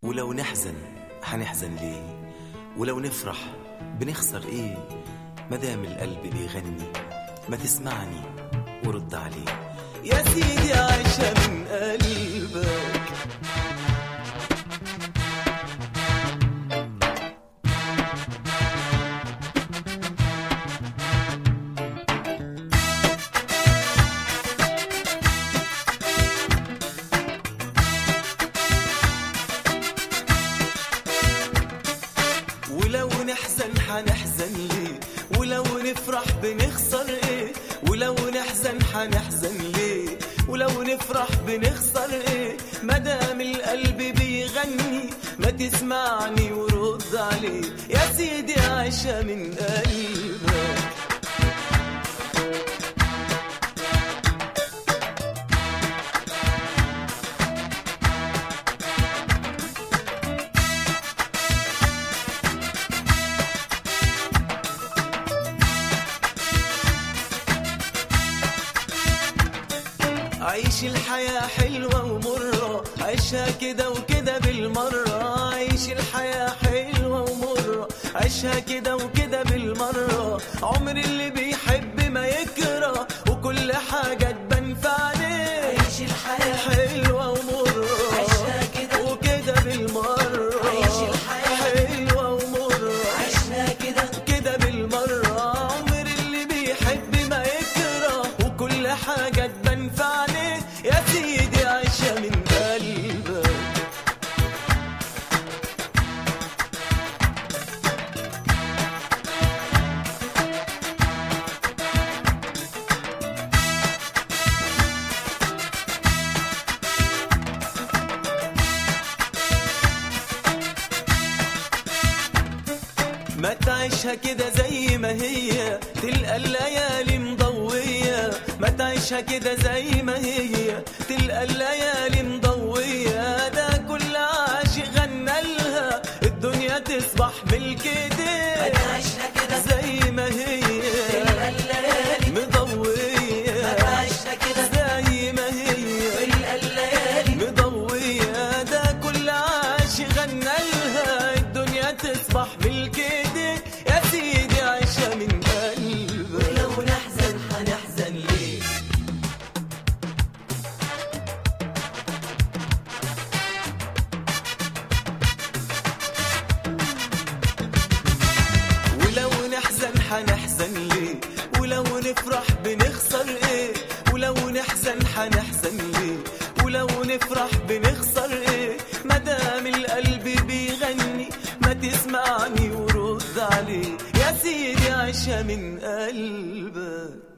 ولو نحزن حنحزن ليه ولو نفرح بنخسر ايه مدام القلب بيغني ما تسمعني ورد عليه يا سيدي عايشة من قلبك ولو نحزن حنحزن ليه ولو نفرح بنخسر ايه ولو نحزن حنحزن ليه ولو نفرح بنخسر ايه مدام القلب بيغني ما تسمعني ورد عليه يا سيدي عايشة من قلبك عيش الحياة حلوة ومرة عيشها كده وكده بالمرة عيش الحياة حلوة ومرة عيشها كده وكده بالمرة عمر اللي بيحب ما يكره وكل حاجة تبان في عينيه عيش الحياة حلوة ومرة عيشها كده وكده بالمرة عيش الحياة حلوة ومرة عشنا كده كده بالمرة عمر اللي بيحب ما يكره وكل حاجة تبان في عينيه يا سيدي عايشة من قلبك ما تعيشها كده زي ما هي تلقى الليالي مضوية ما تعيشها كده زي ما هي تلقى الليالي مضوية ده كل عاشق غنى لها الدنيا تصبح ملك ايديه عشنا كده زي ما هي تلقى الليالي مضوية عشنا كده زي ما هي تلقى الليالي مضوية ده كل عاشق غنى لها الدنيا تصبح ملك ايديه يا سيدي عايشة من قلبك لو نحزن حنحزن ليه ولو نحزن حنحزن ليه ولو نفرح بنخسر ايه ولو نحزن حنحزن ليه ولو نفرح بنخسر ايه مدام القلب بيغني ما تسمعني ورد عليه يا سيدي عيشة من قلبك